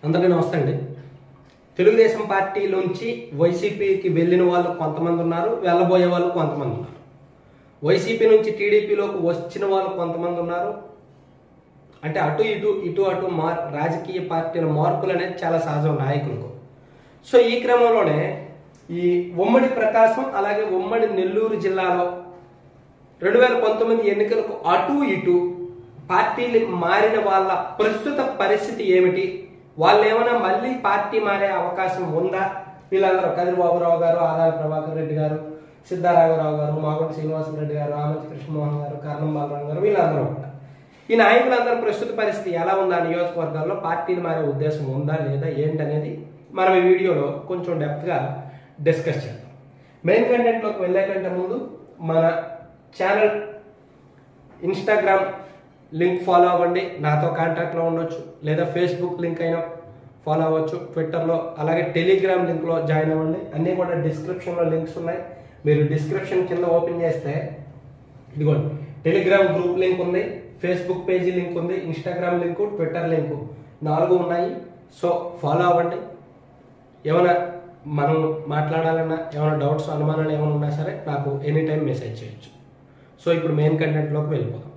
అందరికీ నమస్తే అండి తెలుగుదేశం పార్టీలోంచి వైసీపీకి వెళ్ళిన వాళ్ళు కొంతమంది ఉన్నారు వెళ్ళబోయే వాళ్ళు కొంతమంది ఉన్నారు వైసీపీ నుంచి టీడీపీలోకి వచ్చిన వాళ్ళు కొంతమంది ఉన్నారు అంటే అటు ఇటు ఇటు అటు మార్ రాజకీయ పార్టీల మార్పులు అనేది చాలా సహజం నాయకులకు సో ఈ క్రమంలోనే ఈ ఉమ్మడి ప్రకాశం అలాగే ఉమ్మడి నెల్లూరు జిల్లాలో రెండు వేల పంతొమ్మిది ఎన్నికలకు అటు ఇటు పార్టీలు మారిన వాళ్ళ ప్రస్తుత పరిస్థితి ఏమిటి వాళ్ళు ఏమైనా మళ్ళీ పార్టీ మారే అవకాశం ఉందా వీళ్ళందరూ కదిరిబాబురావు గారు ఆదాల ప్రభాకర్ రెడ్డి గారు సిద్ధారాఘవరావు గారు మాగుంటి శ్రీనివాసరెడ్డి గారు రామచి కృష్ణమోహన్ గారు కర్ణం బాలరావు గారు వీళ్ళందరూ ఉంటారు ఈ నాయకులందరూ ప్రస్తుత పరిస్థితి ఎలా ఉందా నియోజకవర్గాల్లో పార్టీలు మారే ఉద్దేశం ఉందా లేదా ఏంటనేది మనం ఈ వీడియోలో కొంచెం డెప్త్గా డిస్కస్ చేద్దాం మెయిన్ కంటెంట్లోకి వెళ్ళే కంటే ముందు మన ఛానల్ ఇన్స్టాగ్రామ్ లింక్ ఫాలో అవ్వండి నాతో కాంటాక్ట్లో ఉండొచ్చు లేదా ఫేస్బుక్ లింక్ అయినా ఫాలో అవ్వచ్చు ట్విట్టర్లో అలాగే టెలిగ్రామ్ లింక్లో జాయిన్ అవ్వండి అన్నీ కూడా డిస్క్రిప్షన్లో లింక్స్ ఉన్నాయి మీరు డిస్క్రిప్షన్ కింద ఓపెన్ చేస్తే ఇదిగోండి టెలిగ్రామ్ గ్రూప్ లింక్ ఉంది ఫేస్బుక్ పేజీ లింక్ ఉంది ఇన్స్టాగ్రామ్ లింకు ట్విట్టర్ లింకు నాలుగు ఉన్నాయి సో ఫాలో అవ్వండి ఏమైనా మనం మాట్లాడాలన్నా ఏమైనా డౌట్స్ అనుమానాలు ఏమైనా ఉన్నా సరే నాకు ఎనీ టైం మెసేజ్ చేయొచ్చు సో ఇప్పుడు మెయిన్ కంటెంట్లోకి వెళ్ళిపోదాం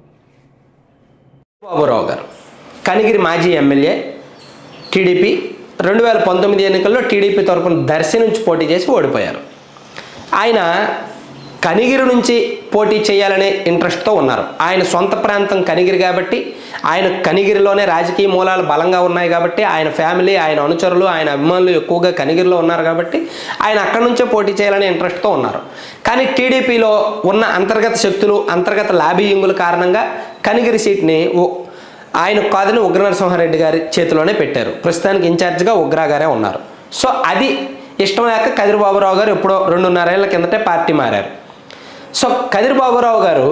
బాబురావు గారు కనిగిరి మాజీ ఎమ్మెల్యే టీడీపీ రెండు వేల పంతొమ్మిది ఎన్నికల్లో టీడీపీ తరపున దర్శి నుంచి పోటీ చేసి ఓడిపోయారు ఆయన కనిగిరి నుంచి పోటీ చేయాలనే ఇంట్రెస్ట్తో ఉన్నారు ఆయన సొంత ప్రాంతం కనిగిరి కాబట్టి ఆయన కనిగిరిలోనే రాజకీయ మూలాలు బలంగా ఉన్నాయి కాబట్టి ఆయన ఫ్యామిలీ ఆయన అనుచరులు ఆయన అభిమానులు ఎక్కువగా కనిగిరిలో ఉన్నారు కాబట్టి ఆయన అక్కడి నుంచే పోటీ చేయాలనే ఇంట్రెస్ట్తో ఉన్నారు కానీ టీడీపీలో ఉన్న అంతర్గత శక్తులు అంతర్గత లాబీయింగుల కారణంగా కనిగిరి సీట్ని ఓ- ఆయన కాదని ఉగ్ర నరసింహారెడ్డి గారి చేతిలోనే పెట్టారు ప్రస్తుతానికి ఇన్ఛార్జిగా ఉగ్రా గారే ఉన్నారు సో అది ఇష్టం లేక కదిరిబాబురావు గారు ఎప్పుడో రెండున్నరేళ్ల కిందటే పార్టీ మారారు సో కదిరిబాబురావు గారు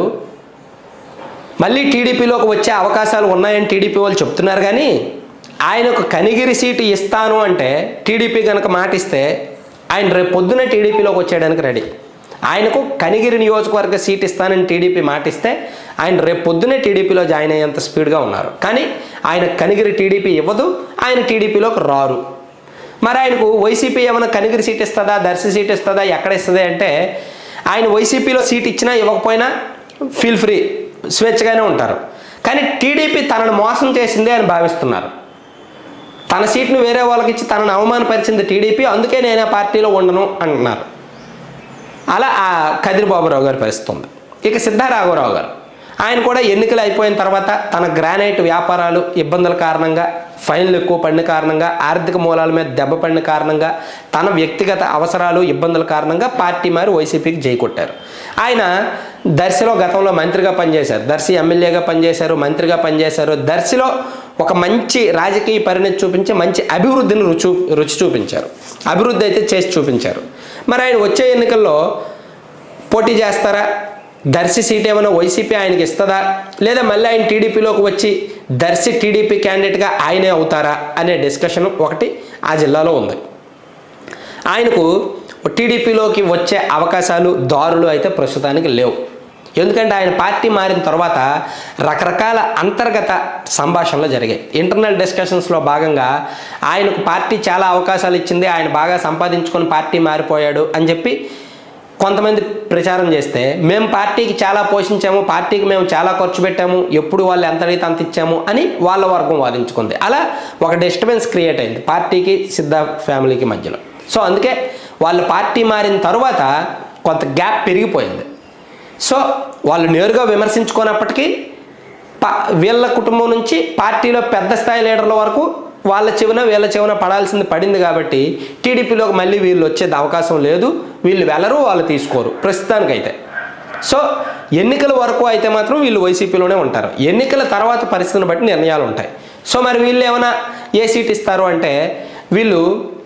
మళ్ళీ టీడీపీలోకి వచ్చే అవకాశాలు ఉన్నాయని టీడీపీ వాళ్ళు చెప్తున్నారు కానీ ఆయనకు కనిగిరి సీటు ఇస్తాను అంటే టీడీపీ కనుక మాటిస్తే ఆయన రేపు పొద్దున టీడీపీలోకి వచ్చేయడానికి రెడీ ఆయనకు కనిగిరి నియోజకవర్గ సీట్ ఇస్తానని టీడీపీ మాటిస్తే ఆయన రేపు పొద్దునే టీడీపీలో జాయిన్ అయ్యేంత స్పీడ్గా ఉన్నారు కానీ ఆయన కనిగిరి టీడీపీ ఇవ్వదు ఆయన టీడీపీలోకి రారు మరి ఆయనకు వైసీపీ ఏమైనా కనిగిరి సీట్ ఇస్తుందా దర్శి సీట్ ఇస్తుందా ఎక్కడ ఇస్తుంది అంటే ఆయన వైసీపీలో సీట్ ఇచ్చినా ఇవ్వకపోయినా ఫీల్ ఫ్రీ స్వేచ్ఛగానే ఉంటారు కానీ టీడీపీ తనను మోసం చేసిందే అని భావిస్తున్నారు తన సీట్ను వేరే వాళ్ళకి ఇచ్చి తనను అవమానపరిచింది టీడీపీ అందుకే నేను ఆ పార్టీలో ఉండను అంటున్నారు అలా ఆ కదిరిబాబురావు గారి పరిస్థితి ఉంది ఇక సిద్ధారాఘవరావు గారు ఆయన కూడా ఎన్నికలు అయిపోయిన తర్వాత తన గ్రానైట్ వ్యాపారాలు ఇబ్బందుల కారణంగా ఫైన్లు ఎక్కువ పడిన కారణంగా ఆర్థిక మూలాల మీద దెబ్బ పడిన కారణంగా తన వ్యక్తిగత అవసరాలు ఇబ్బందుల కారణంగా పార్టీ మారి వైసీపీకి జై కొట్టారు ఆయన దర్శిలో గతంలో మంత్రిగా పనిచేశారు దర్శి ఎమ్మెల్యేగా పనిచేశారు మంత్రిగా పనిచేశారు దర్శిలో ఒక మంచి రాజకీయ పరిణతి చూపించి మంచి అభివృద్ధిని రుచి రుచి చూపించారు అభివృద్ధి అయితే చేసి చూపించారు మరి ఆయన వచ్చే ఎన్నికల్లో పోటీ చేస్తారా దర్శి సీట్ ఏమైనా వైసీపీ ఆయనకి ఇస్తుందా లేదా మళ్ళీ ఆయన టీడీపీలోకి వచ్చి దర్శి టీడీపీ క్యాండిడేట్గా ఆయనే అవుతారా అనే డిస్కషన్ ఒకటి ఆ జిల్లాలో ఉంది ఆయనకు టీడీపీలోకి వచ్చే అవకాశాలు దారులు అయితే ప్రస్తుతానికి లేవు ఎందుకంటే ఆయన పార్టీ మారిన తర్వాత రకరకాల అంతర్గత సంభాషణలు జరిగాయి ఇంటర్నల్ డిస్కషన్స్లో భాగంగా ఆయనకు పార్టీ చాలా అవకాశాలు ఇచ్చింది ఆయన బాగా సంపాదించుకొని పార్టీ మారిపోయాడు అని చెప్పి కొంతమంది ప్రచారం చేస్తే మేము పార్టీకి చాలా పోషించాము పార్టీకి మేము చాలా ఖర్చు పెట్టాము ఎప్పుడు వాళ్ళు ఎంత అడిగితే అంత ఇచ్చాము అని వాళ్ళ వర్గం వాదించుకుంది అలా ఒక డిస్టర్బెన్స్ క్రియేట్ అయింది పార్టీకి సిద్ధ ఫ్యామిలీకి మధ్యలో సో అందుకే వాళ్ళు పార్టీ మారిన తర్వాత కొంత గ్యాప్ పెరిగిపోయింది సో వాళ్ళు నేరుగా విమర్శించుకున్నప్పటికీ పా వీళ్ళ కుటుంబం నుంచి పార్టీలో పెద్ద స్థాయి లీడర్ల వరకు వాళ్ళ చెవిన వీళ్ళ చెవిన పడాల్సింది పడింది కాబట్టి టీడీపీలోకి మళ్ళీ వీళ్ళు వచ్చేది అవకాశం లేదు వీళ్ళు వెళ్ళరు వాళ్ళు తీసుకోరు ప్రస్తుతానికైతే సో ఎన్నికల వరకు అయితే మాత్రం వీళ్ళు వైసీపీలోనే ఉంటారు ఎన్నికల తర్వాత పరిస్థితిని బట్టి నిర్ణయాలు ఉంటాయి సో మరి వీళ్ళు ఏమైనా ఏ సీట్ ఇస్తారు అంటే వీళ్ళు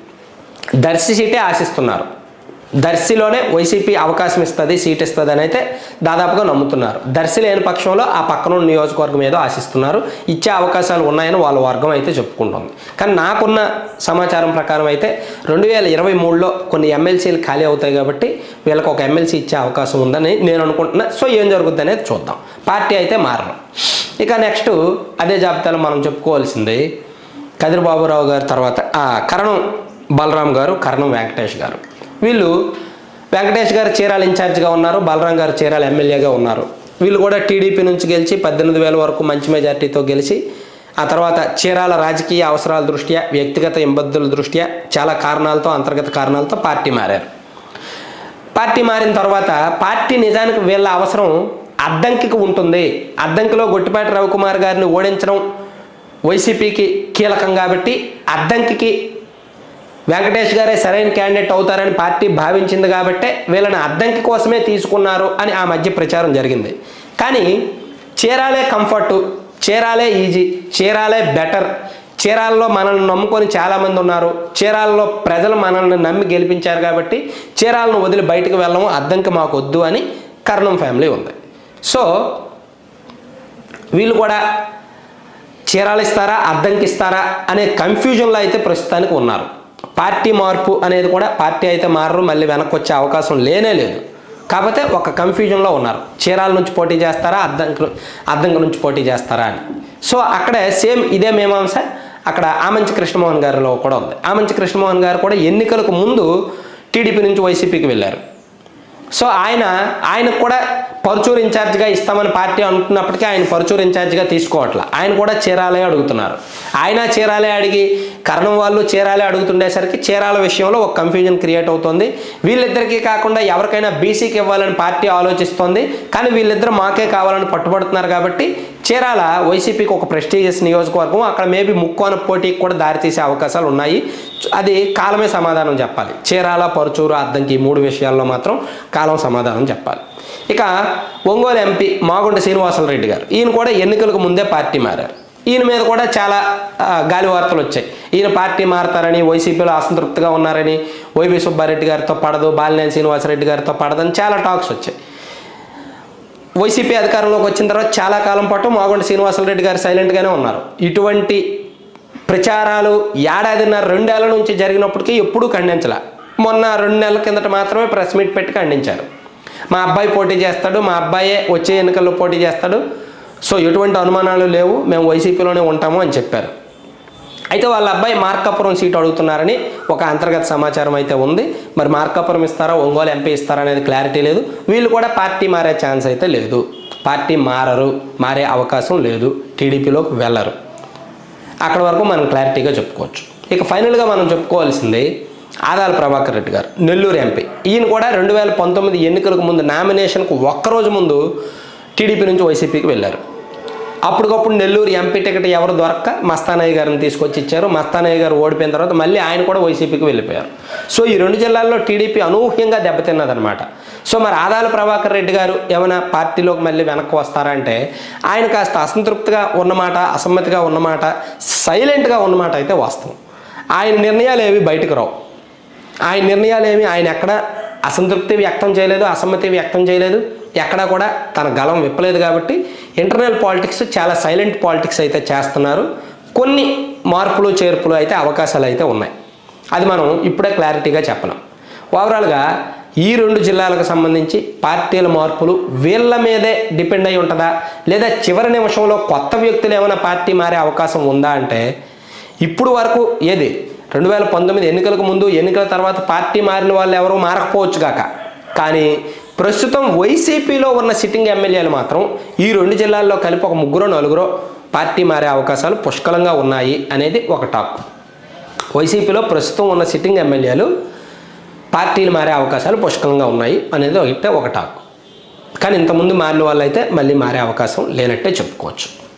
దర్శి సీటే ఆశిస్తున్నారు దర్శిలోనే వైసీపీ అవకాశం ఇస్తుంది సీట్ ఇస్తుంది అని అయితే దాదాపుగా నమ్ముతున్నారు దర్శి లేని పక్షంలో ఆ పక్కన ఉన్న నియోజకవర్గం ఏదో ఆశిస్తున్నారు ఇచ్చే అవకాశాలు ఉన్నాయని వాళ్ళ వర్గం అయితే చెప్పుకుంటుంది కానీ నాకున్న సమాచారం ప్రకారం అయితే రెండు వేల ఇరవై మూడులో కొన్ని ఎమ్మెల్సీలు ఖాళీ అవుతాయి కాబట్టి వీళ్ళకి ఒక ఎమ్మెల్సీ ఇచ్చే అవకాశం ఉందని నేను అనుకుంటున్నా సో ఏం జరుగుద్ది అనేది చూద్దాం పార్టీ అయితే మారరు ఇక నెక్స్ట్ అదే జాబితాలో మనం చెప్పుకోవాల్సింది కదిరిబాబురావు గారు తర్వాత ఆ, కరణం బలరాం గారు కరణం వెంకటేష్ గారు వీళ్ళు వెంకటేష్ గారు చీరాల ఇన్ఛార్జిగా ఉన్నారు బలరాం గారు చీరాల ఎమ్మెల్యేగా ఉన్నారు వీళ్ళు కూడా టీడీపీ నుంచి గెలిచి పద్దెనిమిది వేల వరకు మంచి మెజార్టీతో గెలిచి ఆ తర్వాత చీరాల రాజకీయ అవసరాల దృష్ట్యా వ్యక్తిగత ఇబ్బందుల దృష్ట్యా చాలా కారణాలతో అంతర్గత కారణాలతో పార్టీ మారారు పార్టీ మారిన తర్వాత పార్టీ నిజానికి వీళ్ళ అవసరం అద్దంకికి ఉంటుంది అద్దంకిలో గొట్టిపాటి రవికుమార్ గారిని ఓడించడం వైసీపీకి కీలకం కాబట్టి అద్దంకికి వెంకటేష్ గారే సరైన క్యాండిడేట్ అవుతారని పార్టీ భావించింది కాబట్టే వీళ్ళని అద్దంకి కోసమే తీసుకున్నారు అని ఆ మధ్య ప్రచారం జరిగింది కానీ చీరాలే కంఫర్టు చీరాలే ఈజీ చీరాలే బెటర్ చీరాలలో మనల్ని నమ్ముకొని చాలామంది ఉన్నారు చీరాలలో ప్రజలు మనల్ని నమ్మి గెలిపించారు కాబట్టి చీరాలను వదిలి బయటకు వెళ్ళము అద్దంకి మాకు వద్దు అని కర్ణం ఫ్యామిలీ ఉంది సో వీళ్ళు కూడా చీరాలు ఇస్తారా అద్దంకి ఇస్తారా అనే కన్ఫ్యూజన్లో అయితే ప్రస్తుతానికి ఉన్నారు పార్టీ మార్పు అనేది కూడా పార్టీ అయితే మారరు మళ్ళీ వెనక్కి వచ్చే అవకాశం లేనే లేదు కాకపోతే ఒక కన్ఫ్యూజన్లో ఉన్నారు చీరాల నుంచి పోటీ చేస్తారా అద్దంకి అద్దంకి నుంచి పోటీ చేస్తారా అని సో అక్కడే సేమ్ ఇదే మీమాంస అక్కడ ఆమంచి కృష్ణమోహన్ గారిలో కూడా ఉంది ఆమంచి కృష్ణమోహన్ గారు కూడా ఎన్నికలకు ముందు టీడీపీ నుంచి వైసీపీకి వెళ్ళారు సో ఆయన ఆయనకు కూడా పరుచూరు ఇన్ఛార్జిగా ఇస్తామని పార్టీ అంటున్నప్పటికీ ఆయన పరుచూరు ఇన్ఛార్జిగా తీసుకోవట్లే ఆయన కూడా చీరాలే అడుగుతున్నారు ఆయన చీరాలే అడిగి కరణం వాళ్ళు చీరాలే అడుగుతుండేసరికి చీరాల విషయంలో ఒక కన్ఫ్యూజన్ క్రియేట్ అవుతుంది వీళ్ళిద్దరికీ కాకుండా ఎవరికైనా బీసీకి ఇవ్వాలని పార్టీ ఆలోచిస్తోంది కానీ వీళ్ళిద్దరు మాకే కావాలని పట్టుబడుతున్నారు కాబట్టి చీరాల వైసీపీకి ఒక ప్రెస్టీజియస్ నియోజకవర్గం అక్కడ మేబీ ముక్కోన పోటీకి కూడా దారితీసే అవకాశాలు ఉన్నాయి అది కాలమే సమాధానం చెప్పాలి చీరాల పరుచూరు అద్దంకి ఈ మూడు విషయాల్లో మాత్రం కాలం సమాధానం చెప్పాలి ఇక ఒంగోలు ఎంపీ మాగుంట శ్రీనివాసరెడ్డి గారు ఈయన కూడా ఎన్నికలకు ముందే పార్టీ మారారు ఈయన మీద కూడా చాలా ఆ, గాలి వార్తలు వచ్చాయి ఈయన పార్టీ మారతారని వైసీపీలో అసంతృప్తిగా ఉన్నారని వైవి సుబ్బారెడ్డి గారితో పడదు బాలినేని శ్రీనివాసరెడ్డి గారితో పడదని చాలా టాక్స్ వచ్చాయి వైసీపీ అధికారంలోకి వచ్చిన తర్వాత చాలా కాలం పాటు మాగుంట శ్రీనివాసరెడ్డి గారు సైలెంట్గానే ఉన్నారు ఇటువంటి ప్రచారాలు ఏడాదిన్నర రెండేళ్ల నుంచి జరిగినప్పటికీ ఎప్పుడూ ఖండించలే మొన్న రెండు నెలల కిందట మాత్రమే ప్రెస్ మీట్ పెట్టి ఖండించారు మా అబ్బాయి పోటీ చేస్తాడు మా అబ్బాయే వచ్చే ఎన్నికల్లో పోటీ చేస్తాడు సో ఎటువంటి అనుమానాలు లేవు మేము వైసీపీలోనే ఉంటాము అని చెప్పారు అయితే వాళ్ళ అబ్బాయి మార్కాపురం సీటు అడుగుతున్నారని ఒక అంతర్గత సమాచారం అయితే ఉంది మరి మార్కాపురం ఇస్తారా ఒంగోలు ఎంపీ ఇస్తారా అనేది క్లారిటీ లేదు వీళ్ళు కూడా పార్టీ మారే ఛాన్స్ అయితే లేదు పార్టీ మారరు మారే అవకాశం లేదు టీడీపీలోకి వెళ్ళరు అక్కడ వరకు మనం క్లారిటీగా చెప్పుకోవచ్చు ఇక ఫైనల్గా మనం చెప్పుకోవాల్సింది ఆదాల ప్రభాకర్ రెడ్డి గారు నెల్లూరు ఎంపీ ఈయన కూడా రెండు వేల పంతొమ్మిది ఎన్నికలకు ముందు నామినేషన్కు ఒక్కరోజు ముందు టీడీపీ నుంచి వైసీపీకి వెళ్ళారు అప్పటికప్పుడు నెల్లూరు ఎంపీ టికెట్ ఎవరు దొరక్క మస్తానయ్య గారిని తీసుకొచ్చి ఇచ్చారు మస్తానయ్య గారు ఓడిపోయిన తర్వాత మళ్ళీ ఆయన కూడా వైసీపీకి వెళ్ళిపోయారు సో ఈ రెండు జిల్లాల్లో టీడీపీ అనూహ్యంగా దెబ్బతిన్నదనమాట సో మరి ఆదాల ప్రభాకర్ రెడ్డి గారు ఏమైనా పార్టీలోకి మళ్ళీ వెనక్కి వస్తారా అంటే ఆయన కాస్త అసంతృప్తిగా ఉన్నమాట అసమ్మతిగా ఉన్నమాట సైలెంట్గా ఉన్నమాట అయితే వాస్తవం ఆయన నిర్ణయాలు ఏవి బయటకు రావు ఆయన నిర్ణయాలు ఏమి ఆయన ఎక్కడ అసంతృప్తి వ్యక్తం చేయలేదు అసమ్మతి వ్యక్తం చేయలేదు ఎక్కడా కూడా తన గలం విప్పలేదు కాబట్టి ఇంటర్నల్ పాలిటిక్స్ చాలా సైలెంట్ పాలిటిక్స్ అయితే చేస్తున్నారు కొన్ని మార్పులు చేర్పులు అయితే అవకాశాలు అయితే ఉన్నాయి అది మనం ఇప్పుడే క్లారిటీగా చెప్పలేం ఓవరాల్గా ఈ రెండు జిల్లాలకు సంబంధించి పార్టీల మార్పులు వీళ్ళ మీదే డిపెండ్ అయి ఉంటుందా లేదా చివరి నిమిషంలో కొత్త వ్యక్తులు ఏమైనా పార్టీ మారే అవకాశం ఉందా అంటే ఇప్పుడు వరకు ఏది రెండు వేల పంతొమ్మిది ఎన్నికలకు ముందు ఎన్నికల తర్వాత పార్టీ మారిన వాళ్ళు ఎవరు మారకపోవచ్చు కాక కానీ ప్రస్తుతం వైసీపీలో ఉన్న సిట్టింగ్ ఎమ్మెల్యేలు మాత్రం ఈ రెండు జిల్లాల్లో కలిపి ఒక ముగ్గురు నలుగురు పార్టీ మారే అవకాశాలు పుష్కలంగా ఉన్నాయి అనేది ఒక టాక్ వైసీపీలో ప్రస్తుతం ఉన్న సిట్టింగ్ ఎమ్మెల్యేలు పార్టీలు మారే అవకాశాలు పుష్కలంగా ఉన్నాయి అనేది ఒకటే ఒక టాక్ కానీ ఇంతకుముందు మారిన వాళ్ళైతే మళ్ళీ మారే అవకాశం లేనట్టే చెప్పుకోవచ్చు